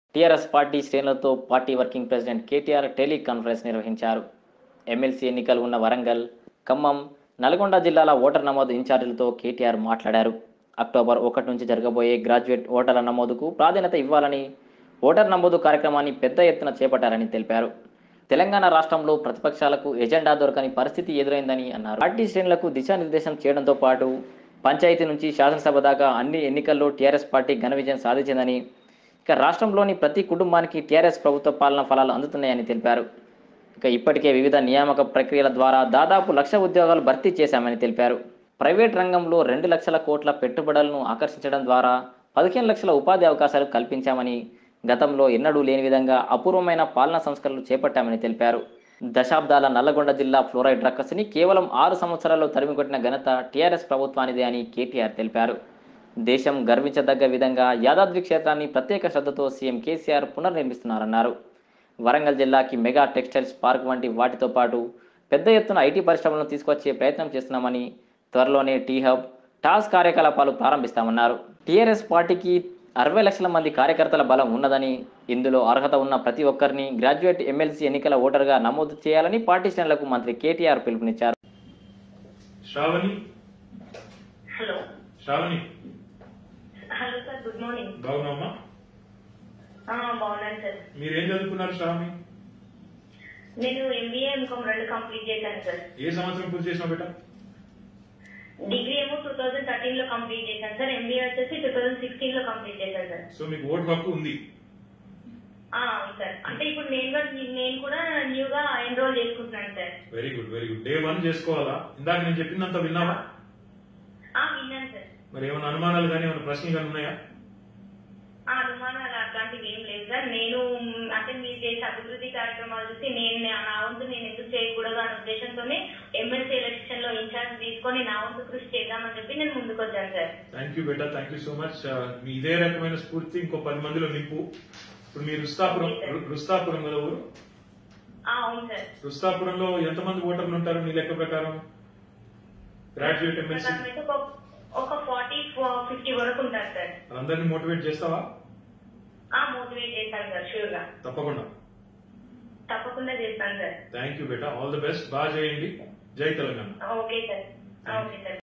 TRS party శ్రేణులతో party working president KTR teleconference నిర్వహించారు MLC ఎన్నికలు ఉన్న వరంగల్ ఖమ్మం నల్గొండ జిల్లాల ఓటర్ నమోదు ఇన్ఛార్జీలతో కేటీఆర్ మాట్లాడారు అక్టోబర్ ఒకటి నుంచి జరగబోయే గ్రాడ్యుయేట్ ఓటర్ల నమోదుకు ప్రాధాన్యత ఇవ్వాలని ఓటర్ నమోదు కార్యక్రమాన్ని పెద్ద ఎత్తున చేపట్టారని తెలిపారు తెలంగాణ రాష్ట్రంలో ప్రతిపక్షాలకు ఎజెండా దొరకని పరిస్థితి ఎదురైందని అన్నారు పార్టీ శ్రేణులకు దిశానిర్దేశం చేయడంతో పాటు పంచాయతీ నుంచి శాసనసభ దాకా అన్ని ఎన్నికల్లో టీఆర్ఎస్ పార్టీ ఘన విజయం సాధించిందని ఇక రాష్ట్రంలోని ప్రతి కుటుంబానికి టీఆర్ఎస్ ప్రభుత్వ పాలన ఫలాలు అందుతున్నాయని తెలిపారు ఇక ఇప్పటికే వివిధ నియామక ప్రక్రియల ద్వారా దాదాపు లక్ష ఉద్యోగాలు భర్తీ చేశామని తెలిపారు ప్రైవేట్ రంగంలో రెండు లక్షల కోట్ల పెట్టుబడులను ఆకర్షించడం ద్వారా పదిహేను లక్షల ఉపాధి అవకాశాలు కల్పించామని గతంలో ఎన్నడూ లేని విధంగా అపూర్వమైన పాలనా సంస్కరణలు చేపట్టామని తెలిపారు దశాబ్దాల నల్లగొండ జిల్లా ఫ్లోరైడ్ రక్కసిని కేవలం ఆరు సంవత్సరాల్లో తరిమికొట్టిన ఘనత టీఆర్ఎస్ ప్రభుత్వానిదే అని కేటీఆర్ తెలిపారు దేశం గర్వించదగ్గ విధంగా యాదాద్రి క్షేత్రాన్ని ప్రత్యేక శ్రద్ధతో సీఎం కేసీఆర్ పునర్నిర్మిస్తున్నారన్నారు వరంగల్ జిల్లాకి మెగా టెక్స్టైల్స్ పార్క్ వంటి వాటితో పాటు పెద్ద ఎత్తున ఐటీ పరిశ్రమలను తీసుకొచ్చే ప్రయత్నం చేస్తున్నామని త్వరలోనే టీ హబ్ టాస్ కార్యకలాపాలు ప్రారంభిస్తామన్నారు టీఆర్ఎస్ పార్టీకి అరవై లక్షల మంది కార్యకర్తల బలం ఉన్నదని ఇందులో అర్హత ఉన్న ప్రతి ఒక్కరిని గ్రాడ్యుయేట్ ఎమ్మెల్సీ ఎన్నికల ఓటర్గా నమోదు చేయాలని పార్టీ శ్రేణులకు మంత్రి కేటీఆర్ పిలుపునిచ్చారు Sravani hello Sravani hello sir good morning బాగున్నావమ్మా ఆ, బాగున్నాను సార్ మీరేం చదువుకున్నారు శ్రావణి నేను ఎంబీఏ ఎంకామ్ రెండు కంప్లీట్ చేశాను సార్ ఏ సంవత్సరం పూర్తి చేసినావు బేట డిగ్రీ ఏమో టూ థౌసండ్ థర్టీన్ లో కంప్లీట్ చేశాను సార్ ఎంబీఏ వచ్చేసి టూ థౌసండ్ సిక్స్టీన్ లో కంప్లీట్ చేశాను సార్ సో మీకు ఓటు హక్కు ఉంది ఆ, అవును సార్ అంటే ఇప్పుడు నేను కూడా నేను కూడా న్యూ గా ఎన్రోల్ చేసుకుంటున్నాను sir very good very good day one చేసుకోవాలా ఇందాక నేను చెప్పిందంత విన్నావా ఆ విన్నాను సార్ మరి ఏమైనా అనుమానాలు కానీ ఏమైనా ప్రశ్నలు కానీ ఉన్నాయా ఆ అనుమానాలు అట్లాంటివి ఏం లేదు సార్ నేను మ్, అంటే మీరు చేసే అభివృద్ధి కార్యక్రమాలు చూసి నేను నా- నా వంతు నేను ఎందుకు చేయకూడదు అనే ఉద్దేశంతోనే ఎమ్మెల్సీ ఎలక్షన్ లో ఇన్ఛార్జ్ తీసుకొని నా వంతు కృషి చేద్దామని చెప్పి నేను ముందుకు వచ్చాను సార్ థ్యాంక్ యూ బేటా థ్యాంక్ యూ సో మచ్ మీ ఇదే రకమైన స్ఫూర్తి ఇంకో పది మందిలో నింపు ఇప్పుడు మీరు రుస్తాపురం రు- రుస్తాపురం కదా ఊరు ఆ, అవును సార్ రుస్తాపురంలో ఎంతమంది ఓటర్లు ఉంటారు మీ లెక్క ప్రకారం గ్రాడ్యుయేట్ ఎమ్మెల్సీ ప్రకారం అయితే ఒక ఒక ఫార్టీ ఫిఫ్టీ వరకు ఉంటారు సార్ అందరినీ మోటివేట్ చేస్తావా ఆ మోటివేట్ చేస్తాను సార్ షూర్ గా తప్పకుండా తప్పకుండా చేస్తాను సార్ థ్యాంక్ యూ బేటా ఆల్ ది బెస్ట్ బాగా చేయండి జై Telangana okay sir okay sir